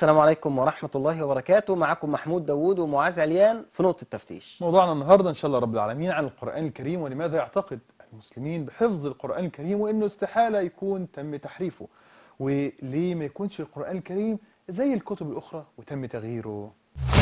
السلام عليكم ورحمة الله وبركاته معكم محمود داوود ومعاذ عليان في نقطة التفتيش موضوعنا النهاردة إن شاء الله رب العالمين عن القرآن الكريم ولماذا يعتقد المسلمين بحفظ القرآن الكريم وإنه استحالة يكون تم تحريفه وليه ما يكونش القرآن الكريم زي الكتب الأخرى وتم تغييره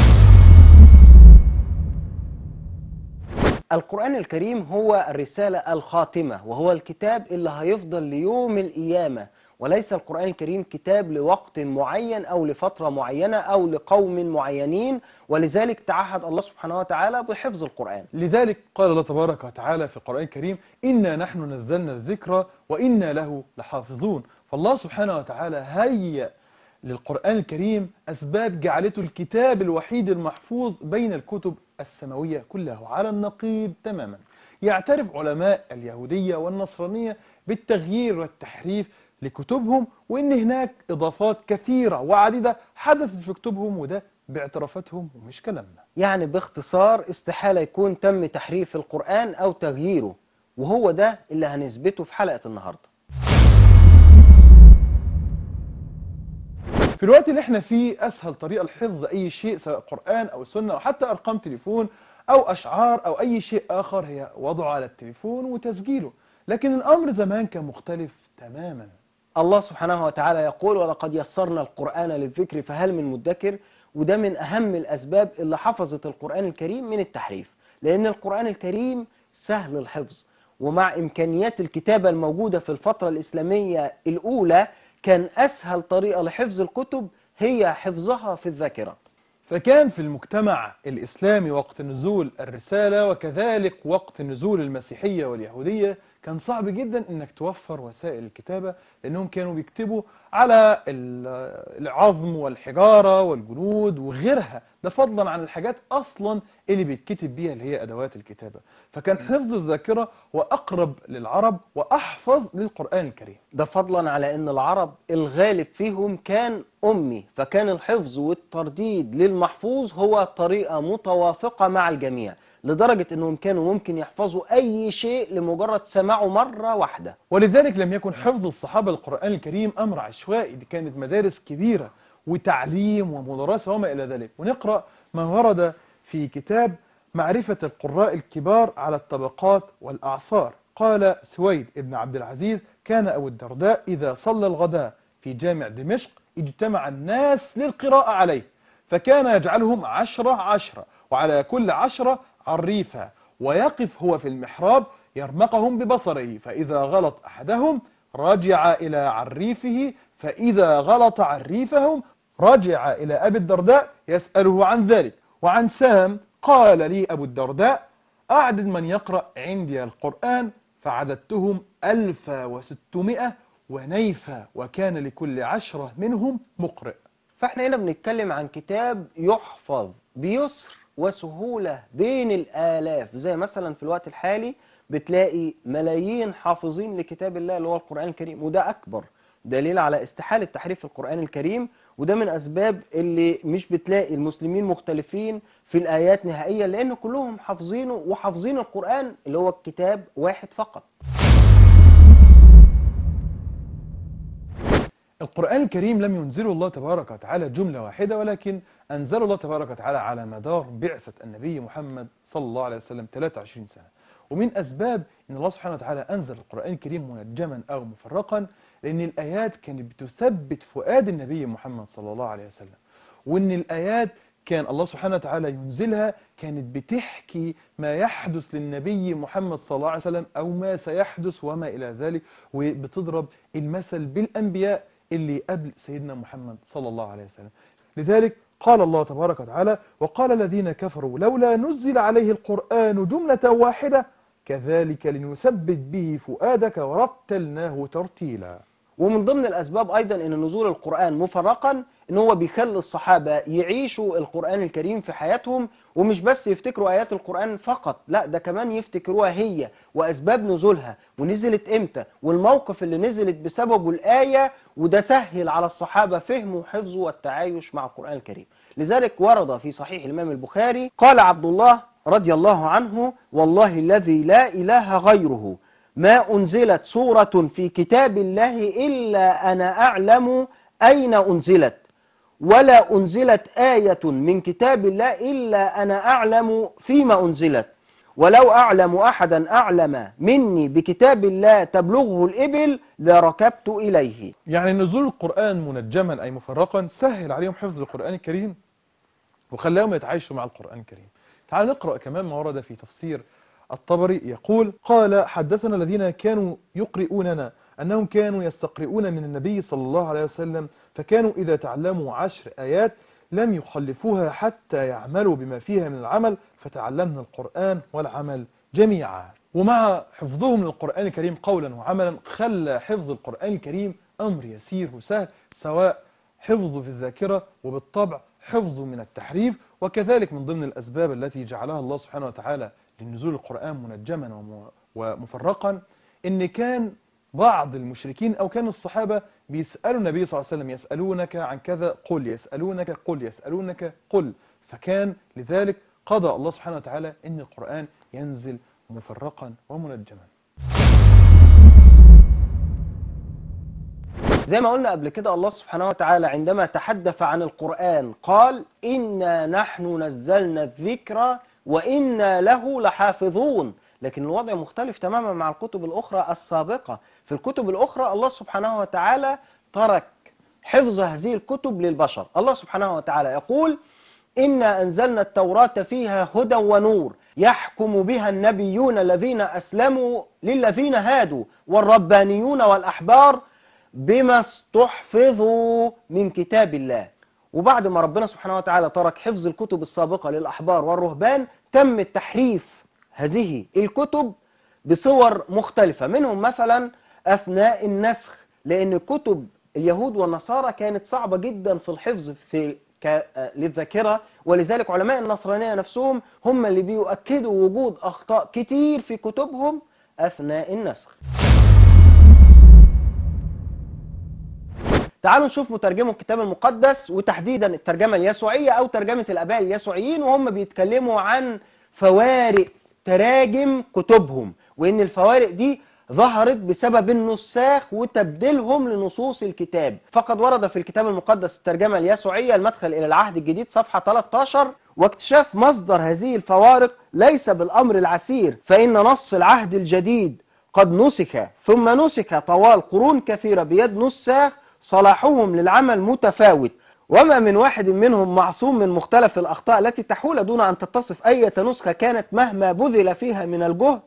القرآن الكريم هو الرسالة الخاتمة وهو الكتاب اللي هيفضل ليوم القيامة وليس القرآن الكريم كتاب لوقت معين أو لفترة معينة أو لقوم معينين ولذلك تعهد الله سبحانه وتعالى بحفظ القرآن لذلك قال الله تبارك وتعالى في القرآن الكريم إنا نحن نزلنا الذكر وإنا له لحافظون فالله سبحانه وتعالى هيأ للقرآن الكريم أسباب جعلته الكتاب الوحيد المحفوظ بين الكتب السماوية كلها وعلى النقيض تماما يعترف علماء اليهودية والنصرانية بالتغيير والتحريف لكتبهم وإن هناك إضافات كثيرة وعديدة حدثت في كتبهم وده باعترافاتهم ومش كلامنا يعني باختصار استحالة يكون تم تحريف القرآن أو تغييره وهو ده اللي هنثبته في حلقة النهاردة في الوقت اللي احنا فيه أسهل طريقة لحفظ أي شيء سواء قرآن أو سنة أو حتى أرقام تليفون أو أشعار أو أي شيء آخر هي وضعه على التليفون وتسجيله لكن الأمر زمان كان مختلف تماما الله سبحانه وتعالى يقول ولقد يسرنا القرآن للذكر فهل من مدكر وده من أهم الأسباب اللي حفظت القرآن الكريم من التحريف لأن القرآن الكريم سهل الحفظ ومع إمكانيات الكتابة الموجودة في الفترة الإسلامية الأولى كان أسهل طريقة لحفظ الكتب هي حفظها في الذاكرة فكان في المجتمع الإسلامي وقت نزول الرسالة وكذلك وقت نزول المسيحية واليهودية كان صعب جدا انك توفر وسائل الكتابة لانهم كانوا بيكتبوا على العظم والحجارة والجنود وغيرها ده فضلا عن الحاجات اصلا اللي بيتكتب بيها اللي هي ادوات الكتابة فكان حفظ الذاكرة واقرب للعرب واحفظ للقرآن الكريم ده فضلا على ان العرب الغالب فيهم كان امي فكان الحفظ والترديد للمحفوظ هو طريقة متوافقة مع الجميع لدرجة انهم كانوا ممكن يحفظوا اي شيء لمجرد سماعه مرة واحدة ولذلك لم يكن حفظ الصحابة القرآن الكريم امر عشوائي دي كانت مدارس كبيرة وتعليم ومدرسة وما الى ذلك ونقرأ ما ورد في كتاب معرفة القراء الكبار على الطبقات والأعصار قال سويد ابن عبد العزيز كان أبو الدرداء إذا صلى الغداء في جامع دمشق اجتمع الناس للقراءة عليه فكان يجعلهم عشرة عشرة وعلى كل عشرة عريفا ويقف هو في المحراب يرمقهم ببصره فإذا غلط أحدهم رجع إلى عريفه فإذا غلط عريفهم رجع إلى أبي الدرداء يسأله عن ذلك وعن سام قال لي أبو الدرداء أعدد من يقرأ عندي القرآن فعددتهم ألف وستمائة ونيفا وكان لكل عشرة منهم مقرئ فاحنا هنا بنتكلم عن كتاب يحفظ بيسر وسهولة بين الآلاف زي مثلا في الوقت الحالي بتلاقي ملايين حافظين لكتاب الله اللي هو القرآن الكريم وده أكبر دليل على استحالة تحريف القرآن الكريم وده من أسباب اللي مش بتلاقي المسلمين مختلفين في الآيات نهائيا لأن كلهم حافظينه وحافظين القرآن اللي هو كتاب واحد فقط القرآن الكريم لم ينزله الله تبارك وتعالى جملة واحدة ولكن أنزل الله تبارك وتعالى على مدار بعثة النبي محمد صلى الله عليه وسلم 23 سنة ومن أسباب أن الله سبحانه وتعالى أنزل القرآن الكريم منجما أو مفرقا لأن الآيات كانت بتثبت فؤاد النبي محمد صلى الله عليه وسلم وأن الآيات كان الله سبحانه وتعالى ينزلها كانت بتحكي ما يحدث للنبي محمد صلى الله عليه وسلم أو ما سيحدث وما إلى ذلك وبتضرب المثل بالأنبياء اللي قبل سيدنا محمد صلى الله عليه وسلم لذلك قال الله تبارك وتعالى وقال الذين كفروا لولا نزل عليه القرآن جملة واحدة كذلك لنثبت به فؤادك ورتلناه ترتيلا ومن ضمن الأسباب أيضا أن نزول القرآن مفرقا أن هو بيخلي الصحابة يعيشوا القرآن الكريم في حياتهم ومش بس يفتكروا آيات القرآن فقط لا ده كمان يفتكروها هي وأسباب نزولها ونزلت إمتى والموقف اللي نزلت بسببه الآية وده سهل على الصحابة فهم وحفظ والتعايش مع القرآن الكريم لذلك ورد في صحيح الإمام البخاري قال عبد الله رضي الله عنه والله الذي لا إله غيره ما أنزلت سورة في كتاب الله إلا أنا أعلم أين أنزلت ولا أنزلت آية من كتاب الله إلا أنا أعلم فيما أنزلت ولو أعلم أحدا أعلم مني بكتاب الله تبلغه الإبل لركبت إليه يعني نزول القرآن منجما أي مفرقا سهل عليهم حفظ القرآن الكريم وخلاهم يتعايشوا مع القرآن الكريم تعال نقرأ كمان ما ورد في تفسير الطبري يقول قال حدثنا الذين كانوا يقرؤوننا أنهم كانوا يستقرؤون من النبي صلى الله عليه وسلم فكانوا إذا تعلموا عشر آيات لم يخلفوها حتى يعملوا بما فيها من العمل فتعلمنا القرآن والعمل جميعا ومع حفظهم للقرآن الكريم قولا وعملا خلى حفظ القرآن الكريم أمر يسير وسهل سواء حفظه في الذاكرة وبالطبع حفظه من التحريف وكذلك من ضمن الأسباب التي جعلها الله سبحانه وتعالى لنزول القرآن منجما وم- ومفرقا إن كان بعض المشركين أو كان الصحابة بيسألوا النبي صلى الله عليه وسلم يسألونك عن كذا قل يسألونك قل يسألونك قل فكان لذلك قضى الله سبحانه وتعالى إن القرآن ينزل مفرقا ومنجما زي ما قلنا قبل كده الله سبحانه وتعالى عندما تحدث عن القرآن قال إنا نحن نزلنا الذكر وإنا له لحافظون لكن الوضع مختلف تماما مع الكتب الأخرى السابقة في الكتب الأخرى الله سبحانه وتعالى ترك حفظ هذه الكتب للبشر الله سبحانه وتعالى يقول إنا أنزلنا التوراة فيها هدى ونور يحكم بها النبيون الذين أسلموا للذين هادوا والربانيون والأحبار بما استحفظوا من كتاب الله وبعد ما ربنا سبحانه وتعالى ترك حفظ الكتب السابقة للأحبار والرهبان تم التحريف هذه الكتب بصور مختلفة منهم مثلا أثناء النسخ لأن كتب اليهود والنصارى كانت صعبة جدا في الحفظ في ك... للذاكرة ولذلك علماء النصرانية نفسهم هم اللي بيؤكدوا وجود أخطاء كتير في كتبهم أثناء النسخ تعالوا نشوف مترجمو الكتاب المقدس وتحديدا الترجمة اليسوعية أو ترجمة الآباء اليسوعيين وهم بيتكلموا عن فوارق تراجم كتبهم وإن الفوارق دي ظهرت بسبب النساخ وتبديلهم لنصوص الكتاب فقد ورد في الكتاب المقدس الترجمة اليسوعية المدخل إلى العهد الجديد صفحة 13 واكتشاف مصدر هذه الفوارق ليس بالأمر العسير فإن نص العهد الجديد قد نسخ ثم نسخ طوال قرون كثيرة بيد نساخ صلاحهم للعمل متفاوت وما من واحد منهم معصوم من مختلف الأخطاء التي تحول دون أن تتصف أي نسخة كانت مهما بذل فيها من الجهد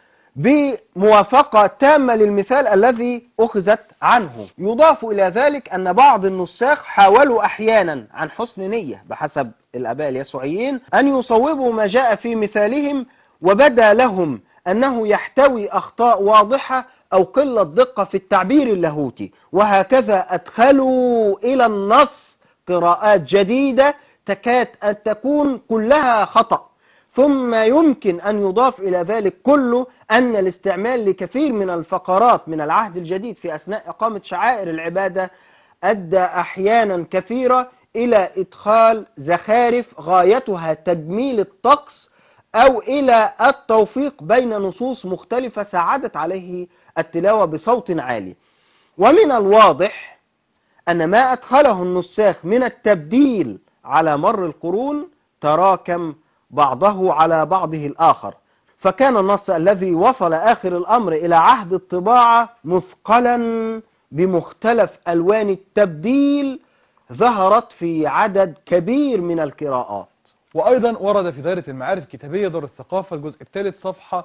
بموافقة تامة للمثال الذي أخذت عنه يضاف إلى ذلك أن بعض النساخ حاولوا أحيانا عن حسن نية بحسب الأباء اليسوعيين أن يصوبوا ما جاء في مثالهم وبدا لهم أنه يحتوي أخطاء واضحة أو قلة دقة في التعبير اللاهوتي وهكذا أدخلوا إلى النص قراءات جديدة تكاد أن تكون كلها خطأ ثم يمكن أن يضاف إلى ذلك كله أن الاستعمال لكثير من الفقرات من العهد الجديد في أثناء إقامة شعائر العبادة أدى أحيانا كثيرة إلى إدخال زخارف غايتها تجميل الطقس أو إلى التوفيق بين نصوص مختلفة ساعدت عليه التلاوة بصوت عالي ومن الواضح أن ما أدخله النساخ من التبديل على مر القرون تراكم بعضه على بعضه الآخر فكان النص الذي وصل آخر الأمر إلى عهد الطباعة مثقلا بمختلف ألوان التبديل ظهرت في عدد كبير من القراءات وأيضا ورد في دائرة المعارف الكتابية دار الثقافة الجزء الثالث صفحة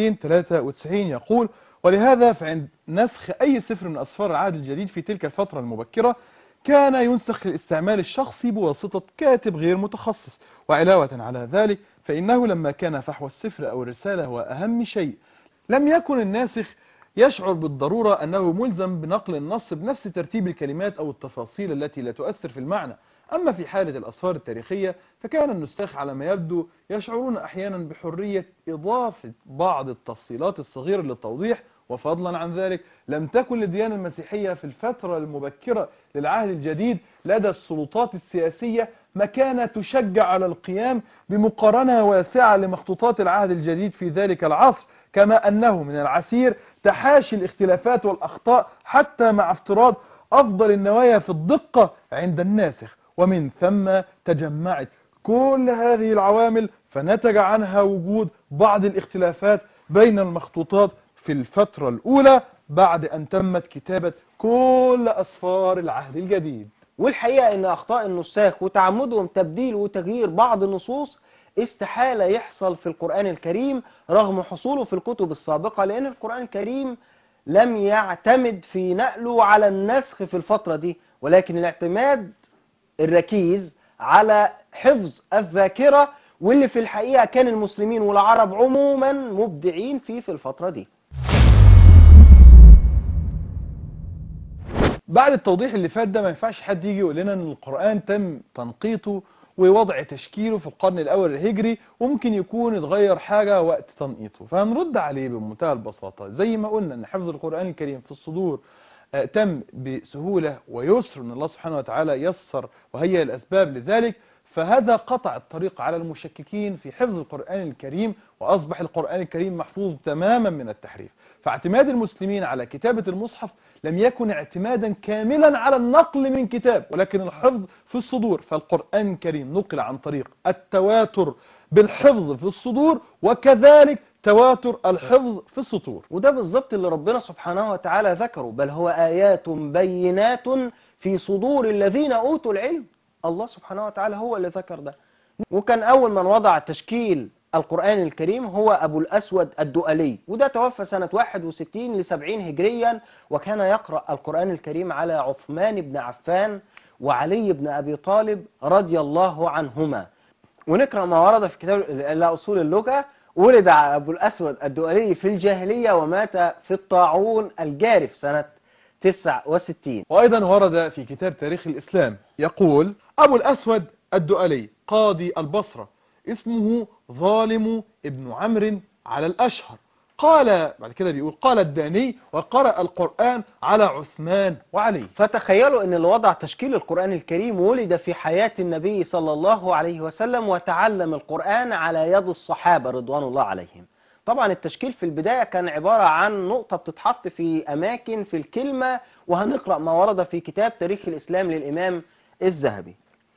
293 يقول ولهذا فعند نسخ أي سفر من أسفار العهد الجديد في تلك الفترة المبكرة كان ينسخ للاستعمال الشخصي بواسطة كاتب غير متخصص وعلاوة على ذلك فإنه لما كان فحوى السفر أو الرسالة هو أهم شيء لم يكن الناسخ يشعر بالضرورة أنه ملزم بنقل النص بنفس ترتيب الكلمات أو التفاصيل التي لا تؤثر في المعنى أما في حالة الأسفار التاريخية فكان النساخ على ما يبدو يشعرون أحيانا بحرية إضافة بعض التفصيلات الصغيرة للتوضيح وفضلا عن ذلك لم تكن للديانة المسيحية في الفترة المبكرة للعهد الجديد لدى السلطات السياسية مكانة تشجع على القيام بمقارنة واسعة لمخطوطات العهد الجديد في ذلك العصر كما أنه من العسير تحاشي الاختلافات والأخطاء حتى مع افتراض أفضل النوايا في الدقة عند الناسخ ومن ثم تجمعت كل هذه العوامل فنتج عنها وجود بعض الاختلافات بين المخطوطات في الفترة الأولى بعد أن تمت كتابة كل أسفار العهد الجديد والحقيقة ان اخطاء النساخ وتعمدهم تبديل وتغيير بعض النصوص استحالة يحصل في القرآن الكريم رغم حصوله في الكتب السابقة لان القرآن الكريم لم يعتمد في نقله على النسخ في الفترة دي ولكن الاعتماد الركيز على حفظ الذاكرة واللي في الحقيقة كان المسلمين والعرب عموما مبدعين فيه في الفترة دي بعد التوضيح اللي فات ده ما ينفعش حد يجي يقول لنا ان القرآن تم تنقيطه ووضع تشكيله في القرن الأول الهجري وممكن يكون اتغير حاجة وقت تنقيطه فهنرد عليه بمنتهى البساطة زي ما قلنا ان حفظ القرآن الكريم في الصدور آه، تم بسهولة ويسر ان الله سبحانه وتعالى يسر وهيئ الأسباب لذلك فهذا قطع الطريق على المشككين في حفظ القرآن الكريم وأصبح القرآن الكريم محفوظ تماما من التحريف فاعتماد المسلمين على كتابة المصحف لم يكن اعتمادا كاملا على النقل من كتاب ولكن الحفظ في الصدور فالقرآن الكريم نقل عن طريق التواتر بالحفظ في الصدور وكذلك تواتر الحفظ في السطور وده بالظبط اللي ربنا سبحانه وتعالى ذكره بل هو آيات بينات في صدور الذين أوتوا العلم الله سبحانه وتعالى هو اللي ذكر ده وكان أول من وضع تشكيل القرآن الكريم هو أبو الأسود الدؤلي وده توفى سنة 61 ل 70 هجريا وكان يقرأ القرآن الكريم على عثمان بن عفان وعلي بن أبي طالب رضي الله عنهما ونقرأ ما ورد في كتاب إلى أصول اللغة ولد أبو الأسود الدؤلي في الجاهلية ومات في الطاعون الجارف سنة 69 وأيضا ورد في كتاب تاريخ الإسلام يقول أبو الأسود الدؤلي قاضي البصرة اسمه ظالم ابن عمرو على الأشهر قال بعد كده بيقول قال الداني وقرأ القرآن على عثمان وعلي فتخيلوا ان اللي وضع تشكيل القرآن الكريم ولد في حياة النبي صلى الله عليه وسلم وتعلم القرآن على يد الصحابة رضوان الله عليهم طبعا التشكيل في البداية كان عبارة عن نقطة بتتحط في أماكن في الكلمة وهنقرأ ما ورد في كتاب تاريخ الإسلام للإمام الذهبي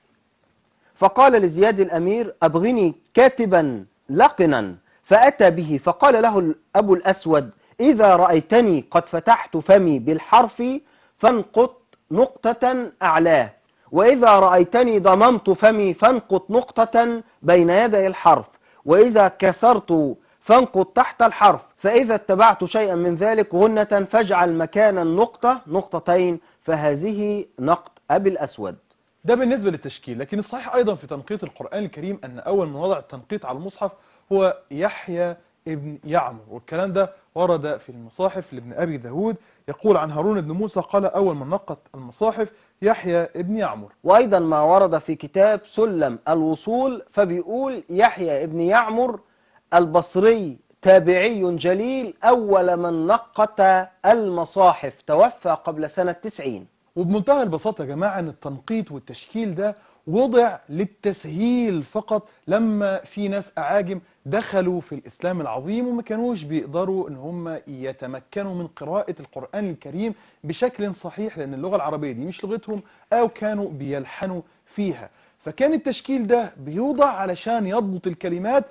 فقال لزياد الأمير أبغني كاتبا لقنا فأتى به فقال له أبو الأسود إذا رأيتني قد فتحت فمي بالحرف فانقط نقطة أعلاه وإذا رأيتني ضممت فمي فانقط نقطة بين يدي الحرف وإذا كسرت فانقط تحت الحرف فإذا اتبعت شيئا من ذلك غنة فاجعل مكان النقطة نقطتين فهذه نقط أبي الأسود ده بالنسبة للتشكيل لكن الصحيح أيضا في تنقيط القرآن الكريم أن أول من وضع التنقيط على المصحف هو يحيى ابن يعمر والكلام ده ورد في المصاحف لابن أبي داود يقول عن هارون بن موسى قال أول من نقط المصاحف يحيى ابن يعمر وأيضا ما ورد في كتاب سلم الوصول فبيقول يحيى ابن يعمر البصري تابعي جليل أول من نقط المصاحف توفى قبل سنة 90 وبمنتهى البساطة يا جماعة ان التنقيط والتشكيل ده وضع للتسهيل فقط لما في ناس أعاجم دخلوا في الإسلام العظيم وما كانوش بيقدروا ان هم يتمكنوا من قراءة القرآن الكريم بشكل صحيح لأن اللغة العربية دي مش لغتهم أو كانوا بيلحنوا فيها فكان التشكيل ده بيوضع علشان يضبط الكلمات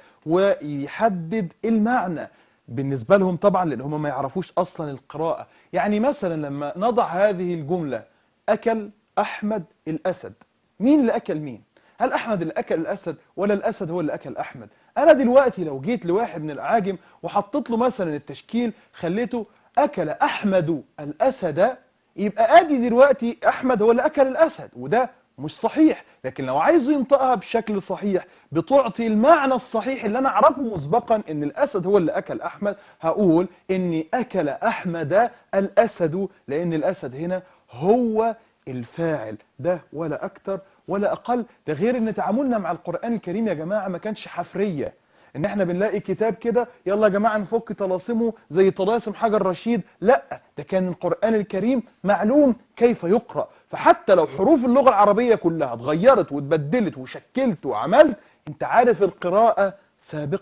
ويحدد المعنى بالنسبة لهم طبعا لأن هم ما يعرفوش أصلا القراءة يعني مثلا لما نضع هذه الجملة أكل أحمد الأسد مين اللي أكل مين هل أحمد اللي أكل الأسد ولا الأسد هو اللي أكل أحمد أنا دلوقتي لو جيت لواحد من الأعاجم وحطيت له مثلا التشكيل خليته أكل أحمد الأسد يبقى أدي دلوقتي أحمد هو اللي أكل الأسد وده مش صحيح لكن لو عايز ينطقها بشكل صحيح بتعطي المعنى الصحيح اللي انا اعرفه مسبقا ان الاسد هو اللي اكل احمد هقول اني اكل احمد الاسد لان الاسد هنا هو الفاعل ده ولا اكتر ولا اقل ده غير ان تعاملنا مع القرآن الكريم يا جماعة ما كانش حفرية ان احنا بنلاقي كتاب كده يلا يا جماعة نفك طلاسمه زي طلاسم حجر رشيد لا ده كان القرآن الكريم معلوم كيف يقرأ فحتى لو حروف اللغة العربية كلها اتغيرت واتبدلت وشكلت وعملت انت عارف القراءة سابقا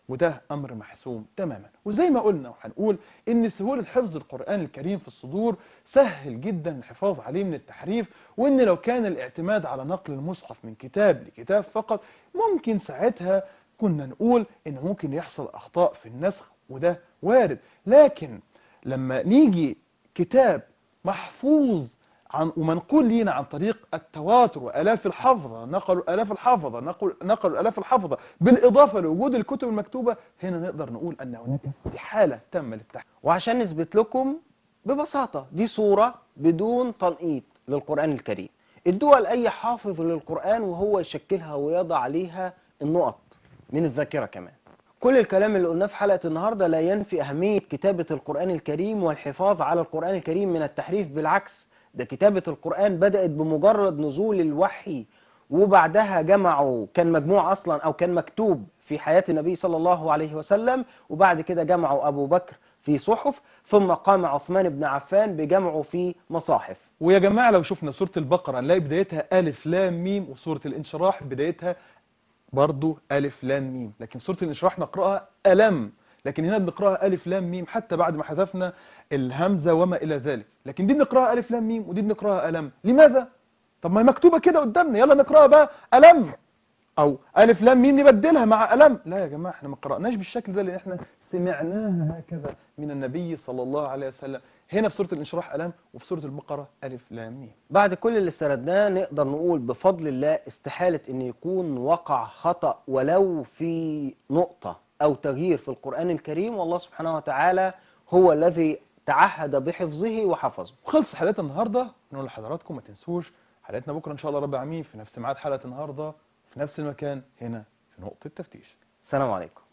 وده أمر محسوم تماما وزي ما قلنا وهنقول إن سهولة حفظ القرآن الكريم في الصدور سهل جدا الحفاظ عليه من التحريف وإن لو كان الاعتماد على نقل المصحف من كتاب لكتاب فقط ممكن ساعتها كنا نقول إن ممكن يحصل أخطاء في النسخ وده وارد لكن لما نيجي كتاب محفوظ عن ومنقول لينا عن طريق التواتر وآلاف الحفظة نقلوا آلاف الحفظة نقل نقلوا آلاف الحفظة بالإضافة لوجود الكتب المكتوبة هنا نقدر نقول أن هناك استحالة تم للتحقيق وعشان نثبت لكم ببساطة دي صورة بدون تنقيط للقرآن الكريم ادوها لأي حافظ للقرآن وهو يشكلها ويضع عليها النقط من الذاكرة كمان كل الكلام اللي قلناه في حلقة النهاردة لا ينفي أهمية كتابة القرآن الكريم والحفاظ على القرآن الكريم من التحريف بالعكس ده كتابة القرآن بدأت بمجرد نزول الوحي وبعدها جمعوا كان مجموع أصلا أو كان مكتوب في حياة النبي صلى الله عليه وسلم وبعد كده جمعوا أبو بكر في صحف ثم قام عثمان بن عفان بجمعه في مصاحف ويا جماعة لو شفنا سورة البقرة نلاقي بدايتها ألف لام ميم وسورة الانشراح بدايتها برضو ألف لام ميم لكن سورة الانشراح نقرأها ألم لكن هنا بنقرأها ألف لام ميم حتى بعد ما حذفنا الهمزة وما إلى ذلك لكن دي بنقرأها ألف لام ميم ودي بنقرأها ألم لماذا؟ طب ما هي مكتوبة كده قدامنا يلا نقرأها بقى ألم أو ألف لام ميم نبدلها مع ألم لا يا جماعة احنا ما قرأناش بالشكل ده لأن احنا سمعناها هكذا من النبي صلى الله عليه وسلم هنا في سورة الانشراح ألم وفي سورة البقرة ألف لام ميم بعد كل اللي سردناه نقدر نقول بفضل الله استحالة ان يكون وقع خطأ ولو في نقطة او تغيير في القرآن الكريم والله سبحانه وتعالى هو الذي تعهد بحفظه وحفظه وخلص حلقتنا النهاردة نقول لحضراتكم ما تنسوش حلقتنا بكرة إن شاء الله رب العالمين في نفس ميعاد حلقة النهاردة في نفس المكان هنا في نقطة تفتيش السلام عليكم